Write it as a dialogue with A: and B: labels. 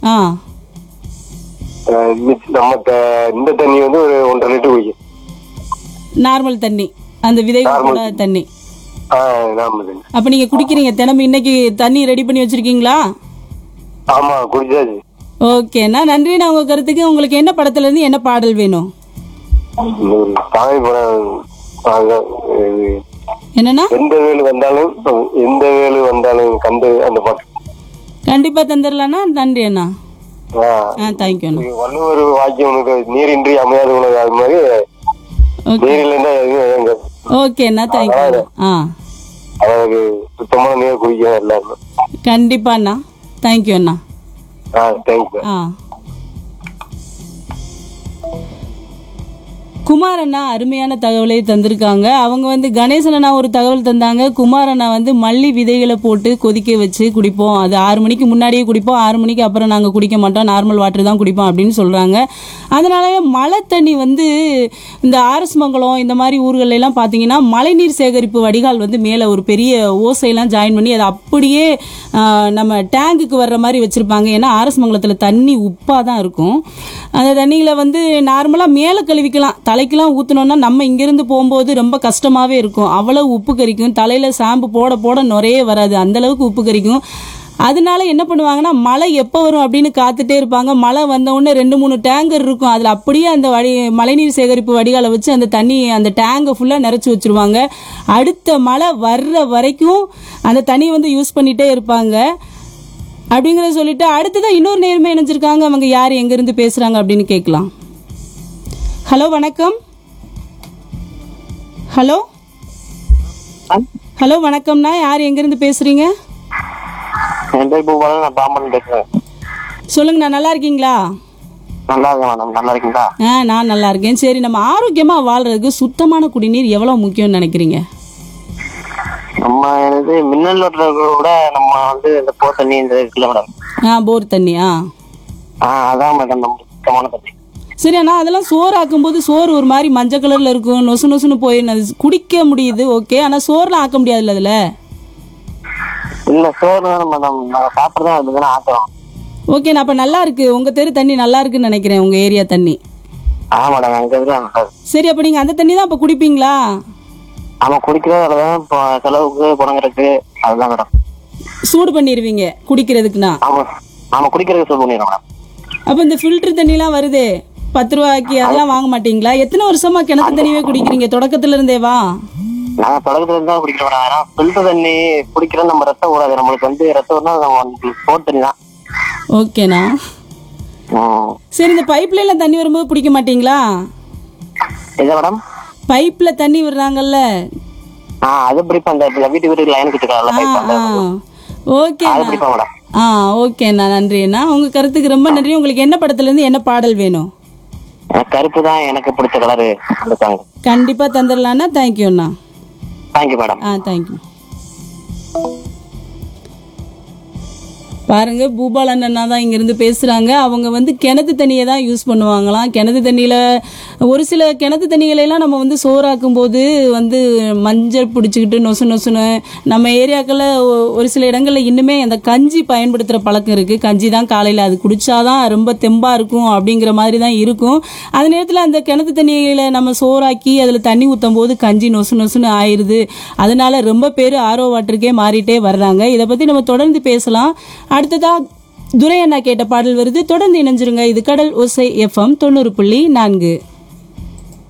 A: ஆ
B: அஹ் மிச்ச- நம்ம த- இந்த தண்ணி வந்து ஒரு ஒன்றரை லிட்டர் குடிக்கும்
A: நார்மல் தண்ணி அந்த விதைகள் கூட தண்ணி
B: ஆ நாம தண்ணி
A: அப்ப நீங்க குடிக்கிறீங்க தினமும் இன்னைக்கு தண்ணி ரெடி பண்ணி வச்சிருக்கீங்களா
B: ஆமா குடிச்சாச்சு
A: ஓகேண்ணா நன்றிண்ணா உங்க கருத்துக்கு உங்களுக்கு என்ன படத்துல இருந்து என்ன பாடல் வேணும்
B: இந்த ஒரு சாமி படம் அதுதான், இது
A: என்னன்னா
B: எந்த வேலு வந்தாலும் எந்த வேலு வந்தாலும் கண்டு அந்த பாட்டு
A: கண்டிப்பா தந்துடலாண்ணா நன்றி அண்ணா
B: ஆ
A: ஆ தேங்க்யூ அண்ணா
B: இது வள்ளுவர் வாக்கியம் உனக்கு நீரின்றி அமையாத உணவு அது மாதிரி
A: ஓகே
B: நீர் இல்லைன்னா எதுவும் எங்க
A: ஓகேண்ணா தேங்க்யூ அண்ணா ஆ
B: அதாவது சுத்தமான நீர் குடிக்கணும் எல்லாருமே
A: கண்டிப்பா அண்ணா தேங்க்யூ அண்ணா
B: ஆ தேங்க்யூ
A: ஆ குமார் அண்ணா அருமையான தகவலை தந்திருக்காங்க அவங்க வந்து கணேசன் அண்ணா ஒரு தகவல் தந்தாங்க குமார் அண்ணா வந்து மல்லி விதைகளை போட்டு கொதிக்க வச்சு குடிப்போம் அது ஆறு மணிக்கு முன்னாடியே குடிப்போம் ஆறு மணிக்கு அப்புறம் நாங்கள் குடிக்க மாட்டோம் நார்மல் வாட்டர் தான் குடிப்போம் அப்படின்னு சொல்கிறாங்க அதனால மழை தண்ணி வந்து இந்த ஆர்எஸ் மங்கலம் இந்த மாதிரி ஊர்கள்ல எல்லாம் பார்த்தீங்கன்னா மழைநீர் சேகரிப்பு வடிகால் வந்து மேலே ஒரு பெரிய ஓசையெல்லாம் ஜாயின் பண்ணி அதை அப்படியே ஆ, நம்ம டேங்குக்கு வர்ற மாதிரி வச்சுருப்பாங்க ஏன்னா ஆர்எஸ் மங்கலத்தில் தண்ணி உப்பாக தான் இருக்கும் அந்த தண்ணியில் வந்து நார்மலாக மேலே கழுவிக்கலாம் தலைக்கெல்லாம் ஊற்றினோன்னா நம்ம இங்கேருந்து போகும்போது ரொம்ப கஷ்டமாகவே இருக்கும் அவ்வளோ உப்பு கரிக்கும் தலையில் ஷாம்பு போட போட நுரையே வராது அந்த அளவுக்கு உப்பு கரிக்கும் அதனால என்ன பண்ணுவாங்கன்னா மழை எப்போ வரும் அப்படின்னு காத்துட்டே இருப்பாங்க மழை வந்த உடனே ரெண்டு மூணு டேங்கர் இருக்கும் அதில் அப்படியே அந்த வடி மழைநீர் சேகரிப்பு வடிகாலை வச்சு அந்த தண்ணி அந்த டேங்கை ஃபுல்லாக நிறச்சி வச்சிருவாங்க அடுத்த மழை வர்ற வரைக்கும் அந்த தண்ணியை வந்து யூஸ் பண்ணிட்டே இருப்பாங்க அப்படிங்கிறத சொல்லிட்டு அடுத்ததான் இன்னொரு நேர்மை இணைஞ்சிருக்காங்க அவங்க யார் எங்கேருந்து பேசுகிறாங்க அப்படின்னு கேட்கலாம் ஹலோ வணக்கம் ஹலோ ஹலோ வணக்கம்ண்ணா யார் எங்கேருந்து பேசுகிறீங்க
C: என் பேர் பூபாலன் நான் பாம்பன் பேசுறேன்
A: சொல்லுங்கண்ணா நல்லா இருக்கீங்களா
C: நல்லா இருக்கேன் மேடம் நல்லா இருக்கீங்களா
A: ஆ நான் நல்லா இருக்கேன் சரி நம்ம ஆரோக்கியமாக வாழ்றதுக்கு சுத்தமான குடிநீர் எவ்வளோ முக்கியம்னு நினைக்கிறீங்க
C: நம்ம இது மின்னல் ஓட்டுறத விட நம்ம வந்து இந்த போ தண்ணி இந்த இருக்குல்ல மேடம்
A: ஆ போர் தண்ணி ஆ
C: ஆ அதான் மேடம் நம்ம சுத்தமான தண்ணி
A: சரி அண்ணா அதெல்லாம் சோறு ஆக்கும்போது சோறு ஒரு மாதிரி மஞ்சள் கலரில் இருக்கும் நொசு நொசுன்னு போயிடும் அது குடிக்க முடியுது ஓகே ஆனால் சோறுலாம் ஆக்க முடியாதுல்ல அதில்
C: இல்ல சோறு தான் மேடம் நாங்க சாப்பிட்றதா அதுதானே ஆக்குறோம்
A: ஓகே அப்போ நல்லா இருக்கு உங்கள் தெரு தண்ணி நல்லா இருக்குன்னு நினைக்கிறேன் உங்கள் ஏரியா தண்ணி
C: ஆ மேடம் எங்க இதுல நல்லா இருக்கு.
A: சரி அப்போ நீங்கள் அந்த தண்ணி தான் அப்போ குடிப்பீங்களா
C: ஆமா குடிக்கிறது அதுதான் இப்போ செலவுக்கு புடங்குறதுக்கு அதுதான் மேடம்
A: சூடு பண்ணிடுவீங்க குடிக்கிறதுக்குண்ணா
C: ஆமா ஆமா குடிக்கிறதுக்கு சோறு பண்ணிடுறோம் மேடம்
A: அப்போ இந்த ஃபில்டர் தண்ணிலாம் வருதே பத்து ரூபாய்க்கு அதெல்லாம் வாங்க மாட்டீங்களா எத்தனை வருஷமா கிணத்து தண்ணியே குடிக்கிறீங்க தொடக்கத்துல இருந்தே வா
C: நாங்க தொடக்கத்துல இருந்து தான் குடிக்கிறோம் மேடம் ஏன்னா ஃபில்டர் தண்ணி குடிக்கிறது நம்ம ரத்தம் கூடாது நம்மளுக்கு வந்து ரத்தம் வரணும் நம்ம போர் தண்ணி தான்
A: ஓகேண்ணா
C: ம்.
A: சரி இந்த பைப்ல எல்லாம் தண்ணி வரும்போது பிடிக்க மாட்டீங்களா
C: எது மேடம்
A: பைப்ல தண்ணி விடுறாங்கல்ல
C: ஆ அது பிடிப்பா அந்த வீட்டு வீட்டுக்கு லைன் கிட்டுக்கால
A: ஆ
C: பைப் அந்த
A: ஆ ஓகே
C: அது பிடிப்பா மேடம்
A: ஆ ஓகேண்ணா நன்றிண்ணா உங்க கருத்துக்கு ரொம்ப நன்றி உங்களுக்கு என்ன படத்துல இருந்து என்ன பாடல் வேணும்
C: எனக்கு கருப்பு தான் எனக்கு பிடிச்ச கலரு அந்த சாங்
A: கண்டிப்பா தந்துடலாண்ணா தேங்க்யூண்ணா
C: தேங்க்யூ மேடம்
A: ஆ தேங்க்யூ பாருங்க பூபால் அண்ணா தான் இங்கேருந்து பேசுகிறாங்க அவங்க வந்து கிணத்து தண்ணியை தான் யூஸ் பண்ணுவாங்களாம் கிணத்து தண்ணியில் ஒரு சில கிணத்து தண்ணிகளெல்லாம் நம்ம வந்து சோறாக்கும் போது வந்து மஞ்சள் பிடிச்சிக்கிட்டு நொசு நொசுன்னு நம்ம ஏரியாக்களில் ஒரு சில இடங்களில் இன்னுமே அந்த கஞ்சி பயன்படுத்துகிற பழக்கம் இருக்குது கஞ்சி தான் காலையில் அது குடிச்சாதான் ரொம்ப தெம்பாக இருக்கும் அப்படிங்கிற மாதிரி தான் இருக்கும் அந்த நேரத்தில் அந்த கிணத்து தண்ணியில் நம்ம சோறாக்கி அதில் தண்ணி ஊற்றும் போது கஞ்சி நொசு நொசுன்னு ஆயிடுது அதனால ரொம்ப பேர் ஆரோ வாட்டருக்கே மாறிட்டே வர்றாங்க இதை பற்றி நம்ம தொடர்ந்து பேசலாம் அடுத்ததா துரை அண்ணா கேட்ட பாடல் வருது தொடர்ந்து இணைஞ்சிருங்க இது கடல் ஒசை எஃப்எம் தொண்ணூறு புள்ளி நான்கு